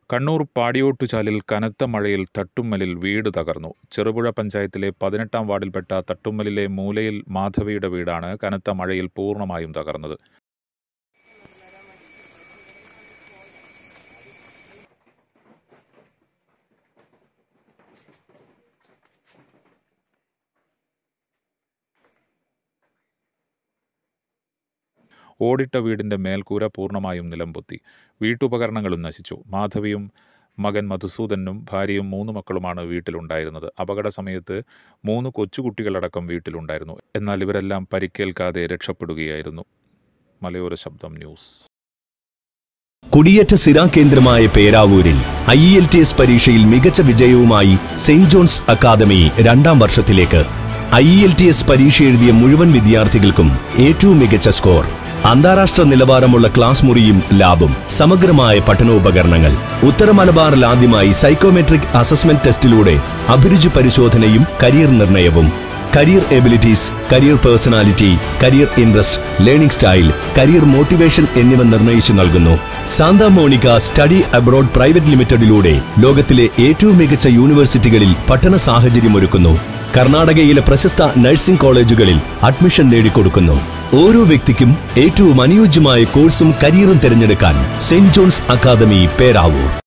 കണ്ണൂർ പാടിയോട്ടുചാലിൽ കനത്ത മഴയിൽ തട്ടുമ്മലിൽ വീട് തകർന്നു ചെറുപുഴ പഞ്ചായത്തിലെ പതിനെട്ടാം വാർഡിൽപ്പെട്ട തട്ടുമ്മലിലെ മൂലയിൽ മാധവിയുടെ വീടാണ് കനത്ത മഴയിൽ പൂർണ്ണമായും തകർന്നത് ഓടിട്ട വീടിന്റെ മേൽക്കൂര പൂർണ്ണമായും നിലംപൊത്തി വീട്ടുപകരണങ്ങളും നശിച്ചു മാധവിയും മകൻ മധുസൂദനും ഭാര്യയും മൂന്ന് മക്കളുമാണ് വീട്ടിലുണ്ടായിരുന്നത് അപകട സമയത്ത് മൂന്ന് കൊച്ചുകുട്ടികളടക്കം വീട്ടിലുണ്ടായിരുന്നു എന്നാൽ ഇവരെല്ലാം പരിക്കേൽക്കാതെ രക്ഷപ്പെടുകയായിരുന്നു മലയോര ശബ്ദം ന്യൂസ് കുടിയേറ്റ സ്ഥിരാകേന്ദ്രമായ പേരാവൂരിൽ ഐ എൽ ടി എസ് പരീക്ഷയിൽ മികച്ച വിജയവുമായി സെയിന്റ് ജോൺസ് അക്കാദമി രണ്ടാം വർഷത്തിലേക്ക് ഐ എൽ ടി എസ് പരീക്ഷ എഴുതിയ മുഴുവൻ വിദ്യാർത്ഥികൾക്കും ഏറ്റവും മികച്ച സ്കോർ അന്താരാഷ്ട്ര നിലവാരമുള്ള ക്ലാസ് മുറിയും ലാബും സമഗ്രമായ പഠനോപകരണങ്ങൾ ഉത്തര മലബാറിൽ ആദ്യമായി സൈക്കോമെട്രിക് അസസ്മെന്റ് ടെസ്റ്റിലൂടെ അഭിരുചി പരിശോധനയും കരിയർ നിർണയവും career abilities career personality career interest learning style career motivation എന്നിവ നിർണ്ണയിച്ചു നൽകുന്നു Santa Monica study abroad private ലിമിറ്റഡിലൂടെ ലോകത്തിലെ ഏറ്റവും മികച്ച യൂണിവേഴ്സിറ്റികളിൽ പഠന സാഹചര്യമൊരുക്കുന്നു കർണാടകയിലെ പ്രശസ്ത നഴ്സിംഗ് കോളേജുകളിൽ അഡ്മിഷൻ നേടിക്കൊടുക്കുന്നു ഓരോ വ്യക്തിക്കും ഏറ്റവും അനുയോജ്യമായ കോഴ്സും കരിയറും തിരഞ്ഞെടുക്കാൻ സെന്റ് ജോൺസ് അക്കാദമി പേരാവൂർ